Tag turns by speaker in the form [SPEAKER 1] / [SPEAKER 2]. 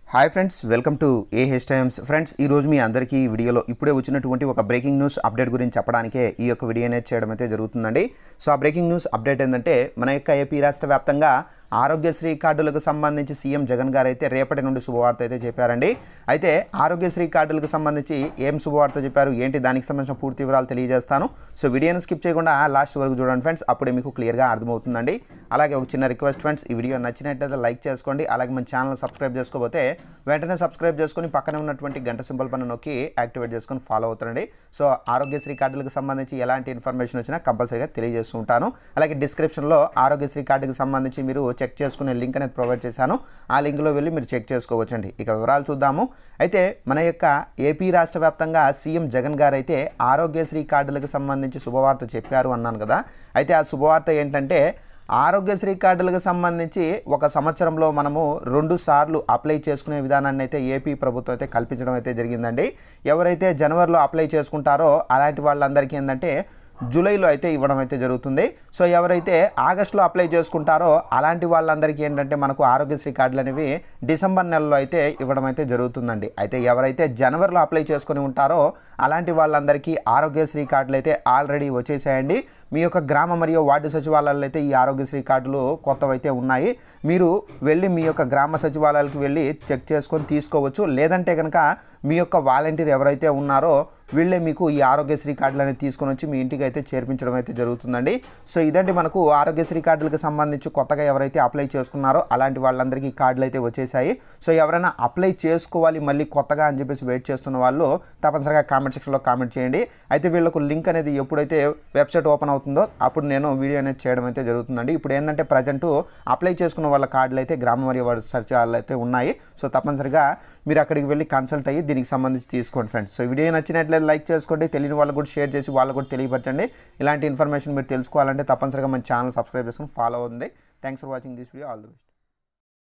[SPEAKER 1] hi friends welcome to A H Times friends ఈ రోజు మీ అందరికీ ఈ వీడియోలో ఇప్పుడే వచ్చినటువంటి ఒక బ్రేకింగ్ న్యూస్ అప్డేట్ గురించి చెప్పడానికే ఈ యొక్క వీడియో అనేది చేయడం అయితే జరుగుతుందండి సో ఆ బ్రేకింగ్ న్యూస్ అప్డేట్ ఏంటంటే మన యొక్క ఏపీ రాష్ట్ర వ్యాప్తంగా ఆరోగ్యశ్రీ కార్డులకు సంబంధించి సీఎం జగన్ గారు అయితే రేపటి నుండి శుభవార్త అయితే చెప్పారండి అయితే ఆరోగ్యశ్రీ కార్డులకు సంబంధించి ఏం శుభవార్త చెప్పారు ఏంటి దానికి సంబంధించిన పూర్తి వివరాలు తెలియజేస్తాను సో వీడియోని స్కిప్ చేయకుండా లాస్ట్ వరకు చూడండి ఫ్రెండ్స్ అప్పుడే మీకు క్లియర్గా అర్థమవుతుందండి అలాగే ఒక చిన్న రిక్వెస్ట్ ఫ్రెండ్స్ ఈ వీడియో నచ్చినట్లయితే లైక్ చేసుకోండి అలాగే మన ఛానల్ సబ్స్క్రైబ్ చేసుకోకపోతే వెంటనే సబ్స్క్రైబ్ చేసుకొని పక్కనే ఉన్నటువంటి గంట సింబల్ పైన నొక్కి యాక్టివేట్ చేసుకొని ఫాలో అవుతారండి సో ఆరోగ్యశ్రీ కార్డులకు సంబంధించి ఎలాంటి ఇన్ఫర్మేషన్ వచ్చినా కంపల్సరీగా తెలియజేస్తూ ఉంటాను అలాగే డిస్క్రిప్షన్లో ఆరోగ్యశ్రీ కార్డుకి సంబంధించి మీరు చెక్ చేసుకునే లింక్ అనేది ప్రొవైడ్ చేశాను ఆ లింక్లో వెళ్ళి మీరు చెక్ చేసుకోవచ్చండి ఇక వివరాలు చూద్దాము అయితే మన యొక్క ఏపీ రాష్ట్ర వ్యాప్తంగా సీఎం జగన్ గారు అయితే ఆరోగ్యశ్రీ కార్డులకు సంబంధించి శుభవార్త చెప్పారు అన్నాను కదా అయితే ఆ శుభవార్త ఏంటంటే ఆరోగ్యశ్రీ కార్డులకు సంబంధించి ఒక సంవత్సరంలో మనము రెండు సార్లు అప్లై చేసుకునే విధానాన్ని అయితే ఏపీ ప్రభుత్వం అయితే కల్పించడం అయితే జరిగిందండి ఎవరైతే జనవరిలో అప్లై చేసుకుంటారో అలాంటి వాళ్ళందరికీ ఏంటంటే జూలైలో అయితే ఇవ్వడం అయితే జరుగుతుంది సో ఎవరైతే ఆగస్టులో అప్లై చేసుకుంటారో అలాంటి వాళ్ళందరికీ ఏంటంటే మనకు ఆరోగ్యశ్రీ కార్డులు అనేవి డిసెంబర్ నెలలో అయితే ఇవ్వడం అయితే జరుగుతుందండి అయితే ఎవరైతే జనవరిలో అప్లై చేసుకుని ఉంటారో అలాంటి వాళ్ళందరికీ ఆరోగ్యశ్రీ కార్డులు అయితే ఆల్రెడీ వచ్చేసాయండి మీ యొక్క గ్రామ మరియు వార్డు సచివాలయాల్లో అయితే ఈ ఆరోగ్యశ్రీ కార్డులు కొత్తవైతే ఉన్నాయి మీరు వెళ్ళి మీ యొక్క గ్రామ సచివాలయాలకు వెళ్ళి చెక్ చేసుకొని తీసుకోవచ్చు లేదంటే కనుక మీ యొక్క వాలంటీర్ ఎవరైతే ఉన్నారో వీళ్ళే మీకు ఈ ఆరోగ్యశ్రీ కార్డులు అనేది తీసుకొని వచ్చి మీ ఇంటికి అయితే చేర్పించడం అయితే జరుగుతుందండి సో ఇదండి మనకు ఆరోగ్యశ్రీ కార్డులకు సంబంధించి కొత్తగా ఎవరైతే అప్లై చేసుకున్నారో అలాంటి వాళ్ళందరికీ కార్డులు అయితే వచ్చేసాయి సో ఎవరైనా అప్లై చేసుకోవాలి మళ్ళీ కొత్తగా అని చెప్పేసి వెయిట్ చేస్తున్న వాళ్ళు తప్పనిసరిగా కామెంట్ సెక్షన్లో కామెంట్ చేయండి అయితే వీళ్ళకు లింక్ అనేది ఎప్పుడైతే వెబ్సైట్ ఓపెన్ అవుతుందో అప్పుడు నేను వీడియో అనేది చేయడం అయితే జరుగుతుందండి ఇప్పుడు ఏంటంటే ప్రజెంట్ అప్లై చేసుకున్న వాళ్ళ కార్డులు అయితే గ్రామ మరియు వార్డు సచివాలయాలు అయితే ఉన్నాయి సో తప్పనిసరిగా మీరు అక్కడికి వెళ్ళి కన్సల్ట్ అయ్యి దీనికి సంబంధించి తీసుకోండి ఫ్రెండ్స్ సో వీడియో నచ్చినట్లయితే లైక్ చేసుకోండి తెలియని వాళ్ళకు కూడా షేర్ చేసి వాళ్ళకు కూడా తెలియపరచండి ఇలాంటి ఇన్ఫర్మేషన్ మీరు తెలుసుకోవాలంటే తప్పనిసరిగా మన ఛానల్ సబ్స్క్రైబ్ చేసుకుని ఫాలో అవుతుంది thanks for watching this video all the best